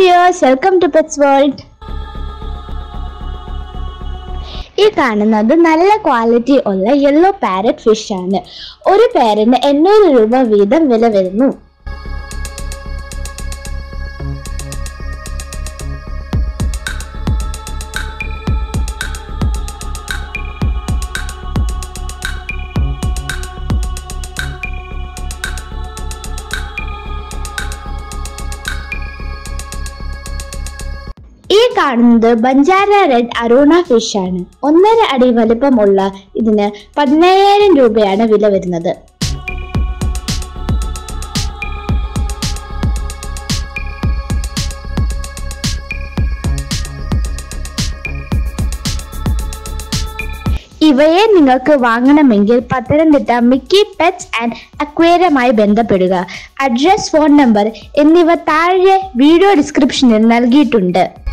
viewers welcome to pets world ഈ കാണുന്നത് നല്ല ക്വാളിറ്റി ഉള്ള യെല്ലോ പാരറ്റ് ഫിഷ് ആണ് ഒരു പേരിന് എണ്ണൂറ് രൂപ വീതം വില വരുന്നു ഈ കാണുന്നത് ബഞ്ചാര റെഡ് അറൂണ ഫിഷ് ആണ് ഒന്നര അടി വലുപ്പമുള്ള ഇതിന് പതിനയ്യായിരം രൂപയാണ് വില വരുന്നത് ഇവയെ നിങ്ങൾക്ക് വാങ്ങണമെങ്കിൽ പത്തനംതിട്ട മിക്കി പെറ്റ്സ് ആൻഡ് അക്വേറിയമായി ബന്ധപ്പെടുക അഡ്രസ് ഫോൺ നമ്പർ എന്നിവ താഴെ വീഡിയോ ഡിസ്ക്രിപ്ഷനിൽ നൽകിയിട്ടുണ്ട്